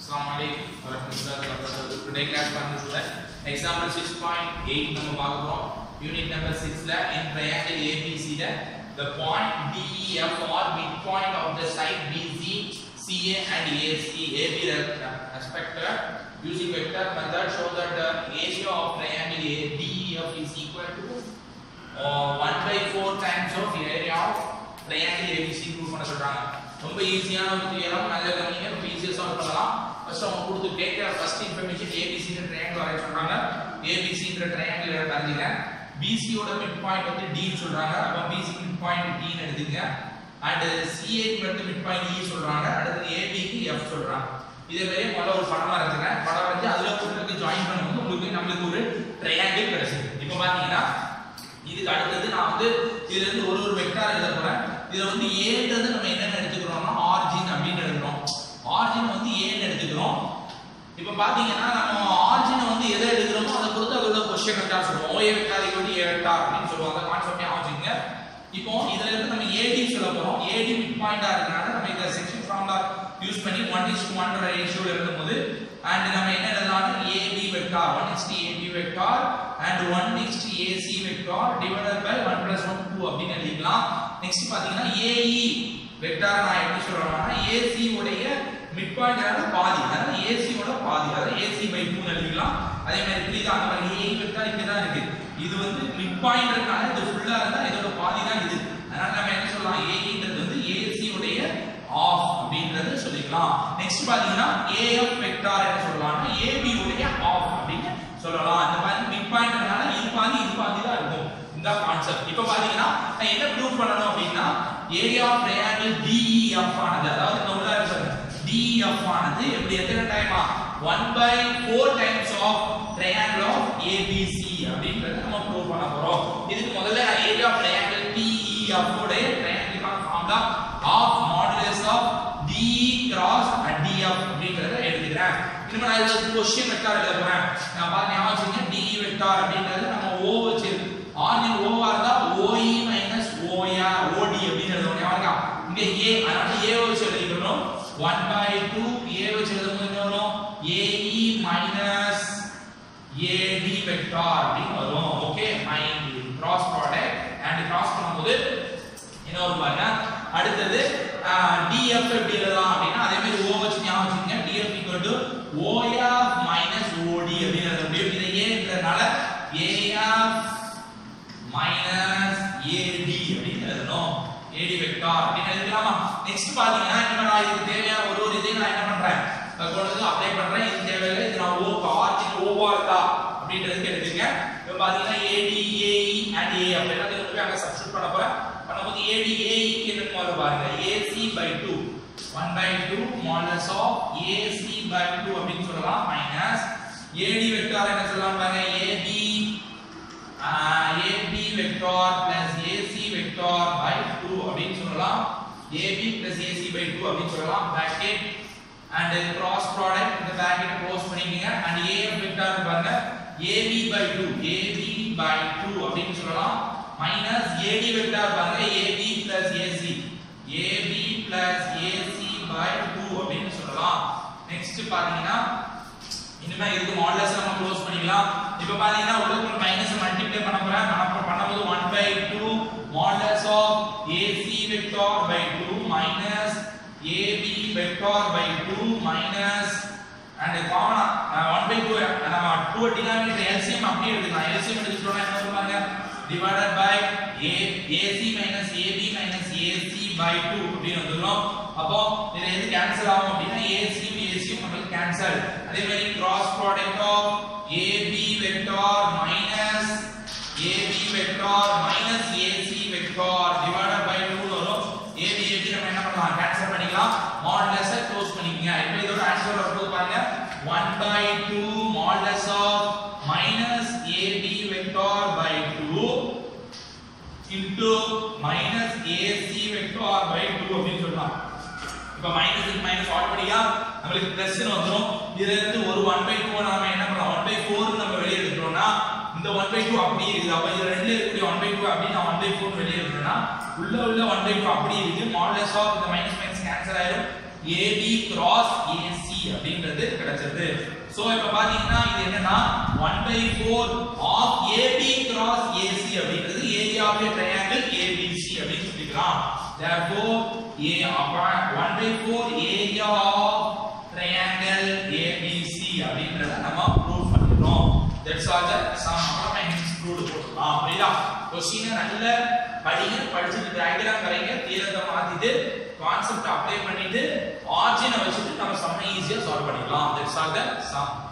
Assalamu alaikum warahmatullahi wabarakatuh. Today class பண்ண student example 6.8 நம்ம பார்க்க போறோம் யூனிட் நம்பர் 6ல in triangle ABC ல the point DEF or midpoint of the side BC CA and AC AB respected using vector method show that the area of triangle A DEF is equal to uh, 1 by 4 times of area of triangle ABC prove பண்ண சொல்றாங்க ரொம்ப ஈஸியான ஒரு theorem நல்ல கவனிங்க ரொம்ப ஈஸியா solve பண்ணலாம் ஃபர்ஸ்ட் அவங்க கொடுத்து கேட்கிற ஃபர்ஸ்ட் இன்ஃபர்மேஷன் ABC ன்ற ட்ரையாங்கிள் வரைய சொல்றாங்க ABC ன்ற ட்ரையாங்கிள் வரைஞ்சிங்க BC யோட மிட் பாயிண்ட் வந்து D ன்னு சொல்றாங்க அப்ப BC மிட் பாயிண்ட் D ன்னு எடுத்துங்க அண்ட் CA க்கு வந்து மிட் பாயிண்ட் E சொல்றாங்க அடுத்து AB க்கு F சொல்றாங்க இதே மாதிரி முதல்ல ஒரு படம் வரைஞ்சுங்க படம் வரைஞ்சு அதுல கொடுத்துருக்கு ஜாயின் பண்ணும்போது உங்களுக்கு நம்மளுக்கு ஒரு ட்ரையாங்கிள் கிடைச்சது இப்போ பாத்தீங்கன்னா இதுக்கு அடுத்தது நான் வந்து இதுல இருந்து ஒரு ஒரு வெக்டார் எழுத போறேன் இதுல வந்து ஏன்றது நம்ம என்னென்ன எடுத்துக்கிறோம்னா ஆரிஜின் அப்படின்னு எடுக்கிறோம் ஆரிஜின் வந்து ஏன்னு எடுத்துக்கிறோம் இப்போ பாத்தீங்கன்னா நம்ம ஆரிஜினை வந்து எதை எடுக்கிறோமோ அதை பொறுத்து அதோட கொஸ்டின் வெக்டார் சொல்லுவோம் OA vector equal to A vector அப்படின்னு சொல்லுவாங்க கான்செப்டே ஆரிஜின்ங்க இப்போ இதுல இருந்து நம்ம ஏடி சொல்ல போறோம் ஏடி மிட் பாயிண்டா இருக்கனால நம்ம இந்த செக்ஷன் ஃபார்முலா யூஸ் பண்ணி 1 is to 1 ஓட ரேஷியோல எழுதும்போது அண்ட் நம்ம என்ன எழுதலாம் AB vector 1 is to AB vector and 1 is to AC vector divided by 1 plus 1 2 அப்படின்னு எழுதிக்கலாம் நெக்ஸ்ட் பாத்தீங்கன்னா ஏஇ வெக்டார் நான் எப்படி சொல்றேன்னா ஏசி உடைய மிட் பாயிண்ட் பாதி அதாவது ஏசி ஓட பாதி அதாவது ஏசி பை 2 எழுதிக்கலாம் அதே மாதிரி புரியுதா அந்த மாதிரி ஏஇ வெக்டார் இங்க தான் இருக்கு இது வந்து மிட் பாயிண்ட்னால இது ஃபுல்லா இருந்தா இதோட பாதி தான் இது அதனால நம்ம என்ன சொல்லலாம் ஏஇன்றது வந்து ஏசி உடைய ஆஃப் அப்படின்றது சொல்லிக்கலாம் நெக்ஸ்ட் பாத்தீங்கன்னா ஏஎஃப் வெக்டார் என்ன சொல்லலாம்னா ஏபி உடைய ஆஃப் அப்படின்னு சொல்லலாம் இந்த மாதிரி மிட் பாயிண்ட்னால இது பாதி இது பாதி தான் இருக்கும் இந்த கான்செப்ட் இப்போ பாத்தீங்கன்னா நான் என்ன ப்ரூவ் பண்ணணும் அப்படின்னா ஏரியா ஆஃப் ட்ரையாங்கிள் டிஇஎஃப் ஆனது அதாவது இந்த உள்ள இருக்கிறது டிஇஎஃப் ஆனது எப்படி எத்தனை டைமா 1 by 4 times of triangle of ABC அப்படின்றத நம்ம ப்ரூவ் பண்ண போறோம் இதுக்கு முதல்ல நான் ஏரியா ஆஃப் ட்ரையாங்கிள் டிஇஎஃப் உடைய triangle formula of modulus of D cross DF அப்படின்றத எடுத்துக்கிறேன் இனிமே நான் இதுல கொஸ்டின் வெக்டார் எழுத போறேன் நான் பாருங்க ஞாபகம் வச்சுங்க டி வெக்டார் அப்படின்றது நம்ம ஓ வச்சு ஆர்ஜின் ஓவா இருந்தா ஓஇ மைனஸ் ஓயா ஓடி அப்படின்னு எழுதுவோம் ஞாபகம் இருக்கா? இங்க ஏ அதனால ஏ வச்சு எழுதிக்கணும் 1 பை 2 ஏ வச்சு எழுதும்போது என்ன வரும் ஏஇ மைனஸ் ஏடி வெக்டார் அப்படின்னு வரும் okay my cross product and cross பண்ணும்போது என்ன வரும் பாருங்க அடுத்தது டிஎஃப் எப்படி எழுதலாம் அப்படின்னா அதே மாதிரி ஓ வச்சு ஞாபகம் வச்சுக்கோங்க DF equal to OF minus OD அப்படின்னு எழுத முடியும் இதை ஏன்றதுனால ஏஎஃப் மைனஸ் ஏடி அப்படின்னு எழுதணும் ஏடி வெக்டார் அப்படின்னு எழுதலாமா நெக்ஸ்ட் பாத்தீங்கன்னா இனிமே நான் இதுக்கு தேவையான ஒரு ஒரு இதையும் நான் என்ன பண்றேன் கொண்டு அப்ளை பண்றேன் இது தேவையில்லை இது நான் ஓ ஆர்ஜின் ஓவா இருக்கா அப்படின்றதுக்கு எடுத்துங்க இப்போ பாத்தீங்கன்னா ஏடி ஏஇ அண்ட் ஏ அப்படின்னா இதை போய் அங்க சப்ஸ்டிட் பண்ண போறேன் பண்ணும்போது ஏடி ஏஇக்கு என்ன மாதிரி பாருங்க AC by two one by two modulus of AC by two அப்படின்னு சொல்லலாம் மைனஸ் ஏடி வெக்டார் என்ன சொல்லலாம் பாருங்க AB AB vector plus AC vector by two அப்படின்னு சொல்லலாம் AB plus AC by two அப்படின்னு சொல்லலாம் பிராக்கெட் அண்ட் கிராஸ் ப்ராடக்ட் இந்த பிராக்கெட் க்ளோஸ் பண்ணிக்கங்க அண்ட் ஏஎஃப் வெக்டார் பாருங்க AB by two AB by two அப்படின்னு சொல்லலாம் மைனஸ் ஏடி வெக்டார் பாருங்க AB plus AC AB plus AC by two அப்படின்னு சொல்லலாம் நெக்ஸ்ட் பாத்தீங்கன்னா இனிமே இதுக்கு மாடுலஸ் நம்ம க்ளோஸ் பண்ணிக்கலாம் இப்போ பாத்தீங்கன்னா உள்ள மைனஸ் மல்டிப்ளை பண்ண போறேன் பண்ண பண்ணும்போது 1 by 2 modulus of AC vector by 2 minus AB vector by 2 minus and காமனா 1 பை 2 நம்ம 2 டினாமினேட்டர் எல்சிஎம் அப்படியே எடுத்துக்கலாம் எல்சிஎம் எடுத்துட்டோம்னா என்ன சொல்லுவாங்க divided by a ac minus ab minus ac by 2 அப்படின்னு வந்துரும் அப்போ இதுல எது கேன்சல் ஆகும் அப்படின்னா ac ac நமக்கு கேன்சல் அதே மாதிரி cross product of ab vector minus ab vector minus ac vector divided by 2 வரும் ab ab நம்ம என்ன பண்ணலாம் கேன்சல் பண்ணிக்கலாம் மாடுலஸ் க்ளோஸ் பண்ணிக்கங்க இப்போ இதோட ஆன்சர் வரப்போகுது பாருங்க 1 by 2 modulus of minus ab vector by 2 into minus ac vector by 2 அப்படின்னு சொல்லலாம் இப்போ மைனஸ் இன் மைனஸ் ஆட்டோமேட்டிக்கா நம்மளுக்கு பிளஸ் வந்துரும் இதுல இருந்து ஒரு 1 பை 2 நாம என்ன பண்ணலாம் 1 பை 4 நம்ம வெளிய எடுத்துறோம்னா இந்த 1 பை 2 அப்படியே இருக்குது அப்ப இது ரெண்டுல இருக்கக்கூடிய 1 பை 2 அப்படி நான் 1 பை 4 வெளிய எடுத்துறேன்னா உள்ள உள்ள 1 பை 2 அப்படியே இருக்கு மாடுலஸ் ஆஃப் இந்த மைனஸ் மைனஸ் கேன்சல் ஆயிடும் AB கிராஸ் AC அப்படின்றது அப்படின்றது சோ இப்ப பாத்தீங்கன்னா இது என்னன்னா 1 by 4 of AB cross AC அப்படின்றது area of a triangle ABC அப்படின்னு சொல்லிக்கலாம் therefore A upon 1 by 4 area of triangle ABC அப்படின்றத நம்ம ப்ரூவ் பண்ணிட்டோம் தட்ஸ் ஆல் த சம் அப்புறம் ஹென்ஸ் ப்ரூவ் போட்டுக்கலாம் புரியுதா கொஸ்டினை நல்ல படிங்க படிச்சுட்டு டயக்ராம் வரைங்க தீரத்தை மாத்திட்டு கான்செப்ட் அப்ளை பண்ணிட்டு ஆர்ஜினை வச்சுட்டு நம்ம சம்ம ஈஸியா சால்வ் பண்ணிக்கலாம் தட்ஸ் ஆல் த சம்